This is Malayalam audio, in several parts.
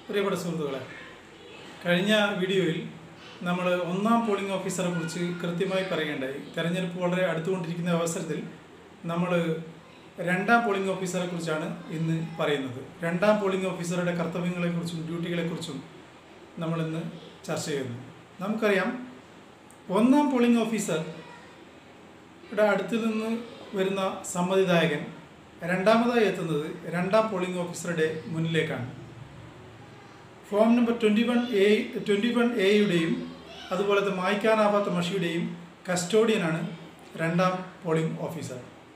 പ്രിയപ്പെട്ട സുഹൃത്തുക്കളെ കഴിഞ്ഞ വീഡിയോയിൽ നമ്മൾ ഒന്നാം പോളിംഗ് ഓഫീസറെ കുറിച്ച് കൃത്യമായി പറയുകയുണ്ടായി തെരഞ്ഞെടുപ്പ് വളരെ അടുത്തുകൊണ്ടിരിക്കുന്ന അവസരത്തിൽ നമ്മൾ രണ്ടാം പോളിംഗ് ഓഫീസറെ കുറിച്ചാണ് ഇന്ന് പറയുന്നത് രണ്ടാം പോളിംഗ് ഓഫീസറുടെ കർത്തവ്യങ്ങളെക്കുറിച്ചും ഡ്യൂട്ടികളെക്കുറിച്ചും നമ്മളിന്ന് ചർച്ച ചെയ്യുന്നു നമുക്കറിയാം ഒന്നാം പോളിംഗ് ഓഫീസർ യുടെ അടുത്ത് നിന്ന് വരുന്ന സമ്മതിദായകൻ രണ്ടാമതായി എത്തുന്നത് രണ്ടാം പോളിംഗ് ഓഫീസറുടെ മുന്നിലേക്കാണ് form number twenty one A twenty one എയുടെയും അതുപോലത്തെ മായ്ക്കാനാവാത്ത മഷിയുടെയും കസ്റ്റോഡിയനാണ് രണ്ടാം പോളിംഗ് ഓഫീസർ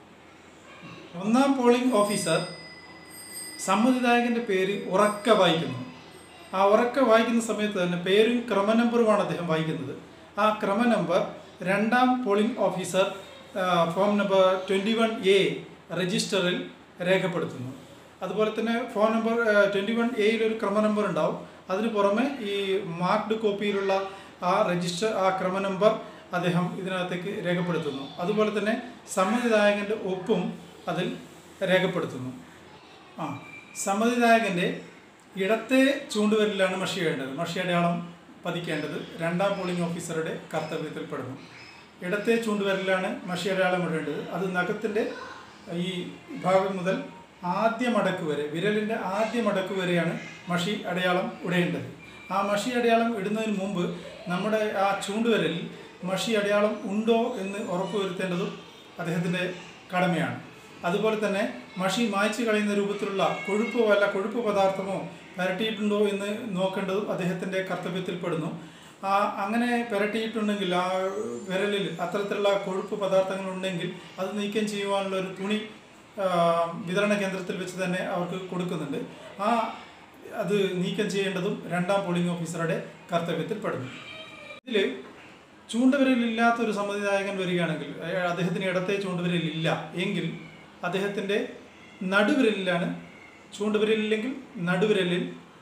ഒന്നാം പോളിംഗ് ഓഫീസർ സമ്മതിദായകൻ്റെ പേര് ഉറക്ക വായിക്കുന്നു ആ ഉറക്ക വായിക്കുന്ന സമയത്ത് തന്നെ പേരും ക്രമനമ്പറുമാണ് അദ്ദേഹം വായിക്കുന്നത് ആ ക്രമനമ്പർ രണ്ടാം പോളിംഗ് ഓഫീസർ ആ, form number twenty one A രജിസ്റ്ററിൽ രേഖപ്പെടുത്തുന്നു അതുപോലെ തന്നെ ഫോൺ നമ്പർ ട്വൻറ്റി വൺ എയിൽ ഒരു ക്രമ നമ്പർ ഉണ്ടാവും അതിന് പുറമെ ഈ മാർക്ക്ഡ് കോപ്പിയിലുള്ള ആ രജിസ്റ്റർ ആ ക്രമ നമ്പർ അദ്ദേഹം ഇതിനകത്തേക്ക് രേഖപ്പെടുത്തുന്നു അതുപോലെ തന്നെ സമ്മതിദായകൻ്റെ ഒപ്പും അതിൽ രേഖപ്പെടുത്തുന്നു ആ സമ്മതിദായകൻ്റെ ഇടത്തെ ചൂണ്ടുവരലിലാണ് മഷി വേണ്ടത് മഷി അടയാളം പതിക്കേണ്ടത് രണ്ടാം പോളിംഗ് ഓഫീസറുടെ കർത്തവ്യത്തിൽപ്പെടുന്നു ഇടത്തെ ചൂണ്ടുവരലിലാണ് മഷി അടയാളം ഇടേണ്ടത് അത് നഖത്തിൻ്റെ ഈ ഭാഗം മുതൽ ആദ്യ മടക്ക് വരെ വിരലിൻ്റെ ആദ്യ മടക്ക് വരെയാണ് മഷി അടയാളം ഇടേണ്ടത് ആ മഷി അടയാളം ഇടുന്നതിന് മുമ്പ് നമ്മുടെ ആ ചൂണ്ടുവരലിൽ മഷി അടയാളം ഉണ്ടോ എന്ന് ഉറപ്പുവരുത്തേണ്ടതും അദ്ദേഹത്തിൻ്റെ കടമയാണ് അതുപോലെ തന്നെ മഷി മായ്ച്ചു കളയുന്ന രൂപത്തിലുള്ള കൊഴുപ്പോ അല്ല കൊഴുപ്പ് പദാർത്ഥമോ പുരട്ടിയിട്ടുണ്ടോ എന്ന് നോക്കേണ്ടതും അദ്ദേഹത്തിൻ്റെ കർത്തവ്യത്തിൽപ്പെടുന്നു ആ അങ്ങനെ പുരട്ടിയിട്ടുണ്ടെങ്കിൽ ആ വിരലിൽ അത്തരത്തിലുള്ള കൊഴുപ്പ് പദാർത്ഥങ്ങൾ ഉണ്ടെങ്കിൽ അത് നീക്കം ചെയ്യുവാനുള്ള ഒരു തുണി ആ, വിതരണ കേന്ദ്രത്തിൽ വെച്ച് തന്നെ അവർക്ക് കൊടുക്കുന്നുണ്ട് ആ അത് നീക്കം ചെയ്യേണ്ടതും രണ്ടാം പോളിംഗ് ഓഫീസറുടെ കർത്തവ്യത്തിൽപ്പെടുന്നു ഇതിൽ ചൂണ്ടുവിരലില്ലാത്ത ഒരു സമ്മതിദായകൻ വരികയാണെങ്കിൽ അയാൾ- അദ്ദേഹത്തിന് ഇടത്തെ ചൂണ്ടുവിരലില്ല എങ്കിൽ അദ്ദേഹത്തിൻ്റെ നടുവിരലിലാണ് ചൂണ്ടുവിരലില്ലെങ്കിൽ നടുവിരലിൽ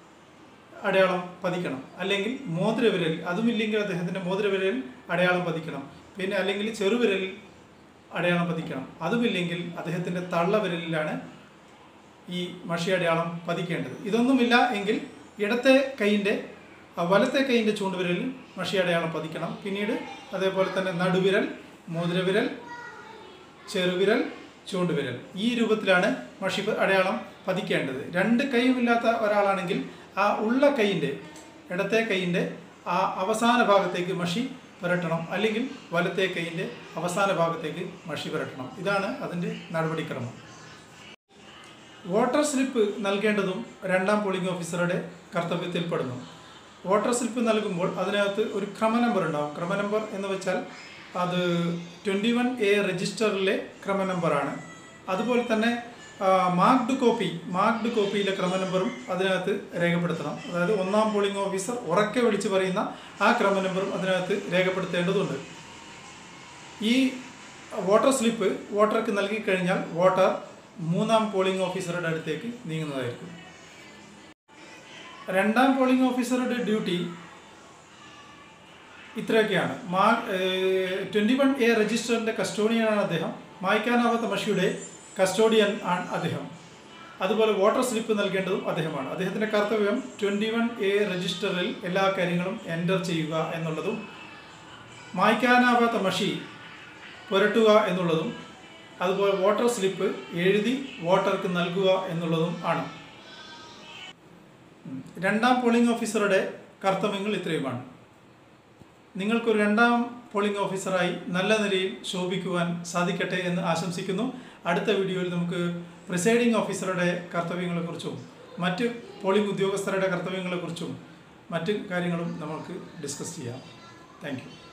അടയാളം പതിക്കണം അല്ലെങ്കിൽ മോതിരവിരൽ അതുമില്ലെങ്കിൽ അദ്ദേഹത്തിൻ്റെ മോതിരവിരലിൽ അടയാളം പതിക്കണം പിന്നെ അല്ലെങ്കിൽ ചെറുവിരലിൽ അടയാളം പതിക്കണം അതുമില്ലെങ്കിൽ അദ്ദേഹത്തിൻ്റെ തള്ളവിരലിലാണ് ഈ മഷി അടയാളം പതിക്കേണ്ടത് ഇതൊന്നുമില്ല എങ്കിൽ ഇടത്തെ കൈയിൻ്റെ ആ വലത്തെ കൈയിൻ്റെ ചൂണ്ടുവിരലിൽ മഷി അടയാളം പതിക്കണം പിന്നീട് അതേപോലെ തന്നെ നടുവിരൽ മോതിരവിരൽ ചെറുവിരൽ ചൂണ്ടുവിരൽ ഈ രൂപത്തിലാണ് മഷി പ- അടയാളം പതിക്കേണ്ടത് രണ്ട് കൈയുമില്ലാത്ത ഒരാളാണെങ്കിൽ ആ ഉള്ള കൈയിൻ്റെ ഇടത്തെ കൈയിൻ്റെ ആ അവസാന ഭാഗത്തേക്ക് മഷി പുരട്ടണം അല്ലെങ്കിൽ വലത്തെ കൈയിൻ്റെ അവസാന ഭാഗത്തേക്ക് മഷി പുരട്ടണം ഇതാണ് അതിൻ്റെ നടപടിക്രമം വോട്ടർ സ്ലിപ്പ് നൽകേണ്ടതും രണ്ടാം പോളിംഗ് ഓഫീസറുടെ കർത്തവ്യത്തിൽപ്പെടുന്നു വോട്ടർ സ്ലിപ്പ് നൽകുമ്പോൾ അതിനകത്ത് ഒരു ക്രമ നമ്പർ ഉണ്ടാവും ക്രമ നമ്പർ എന്ന് വെച്ചാൽ അത് ട്വൻറ്റി വൺ എ രജിസ്റ്ററിലെ ക്രമ നമ്പറാണ് അതുപോലെ തന്നെ മാർക്ഡ് കോപ്പി മാർക്ഡ് കോപ്പിയിലെ ക്രമ നമ്പറും അതിനകത്ത് രേഖപ്പെടുത്തണം അതായത് ഒന്നാം പോളിംഗ് ഓഫീസർ ഉറക്കെ വിളിച്ച് പറയുന്ന ആ ക്രമ നമ്പറും അതിനകത്ത് രേഖപ്പെടുത്തേണ്ടതുണ്ട് ഈ വോട്ടർ സ്ലിപ്പ് വോട്ടർക്ക് നൽകിക്കഴിഞ്ഞാൽ വോട്ടർ മൂന്നാം പോളിംഗ് ഓഫീസറുടെ അടുത്തേക്ക് നീങ്ങുന്നതായിരിക്കും രണ്ടാം പോളിംഗ് ഓഫീസറുടെ ഡ്യൂട്ടി ഇത്രയൊക്കെയാണ് മാ ട്വൻറ്റി വൺ എ രജിസ്റ്ററിൻ്റെ കസ്റ്റോഡിയനാണ് അദ്ദേഹം മായ്ക്കാനാവാത്ത മഷിയുടെ കസ്റ്റോഡിയൻ ആണ് അദ്ദേഹം അതുപോലെ വോട്ടർ സ്ലിപ്പ് നൽകേണ്ടതും അദ്ദേഹമാണ് അദ്ദേഹത്തിൻ്റെ കർത്തവ്യം ട്വൻറ്റി വൺ എ രജിസ്റ്ററിൽ എല്ലാ കാര്യങ്ങളും എൻ്റർ ചെയ്യുക എന്നുള്ളതും മായ്ക്കാനാവാത്ത മഷി പുരട്ടുക എന്നുള്ളതും അതുപോലെ വോട്ടർ സ്ലിപ്പ് എഴുതി വോട്ടർക്ക് നൽകുക എന്നുള്ളതും ആണ് ഉം. രണ്ടാം പോളിംഗ് ഓഫീസറുടെ കർത്തവ്യങ്ങൾ ഇത്രയുമാണ് നിങ്ങൾക്കൊരു രണ്ടാം പോളിംഗ് ഓഫീസറായി നല്ല നിലയിൽ ശോഭിക്കുവാൻ സാധിക്കട്ടെ എന്ന് ആശംസിക്കുന്നു അടുത്ത വീഡിയോയിൽ നമുക്ക് പ്രിസൈഡിംഗ് ഓഫീസറുടെ കർത്തവ്യങ്ങളെക്കുറിച്ചും മറ്റ് പോളിംഗ് ഉദ്യോഗസ്ഥരുടെ കർത്തവ്യങ്ങളെക്കുറിച്ചും മറ്റ് കാര്യങ്ങളും നമുക്ക് ഡിസ്കസ് ചെയ്യാം താങ്ക് യു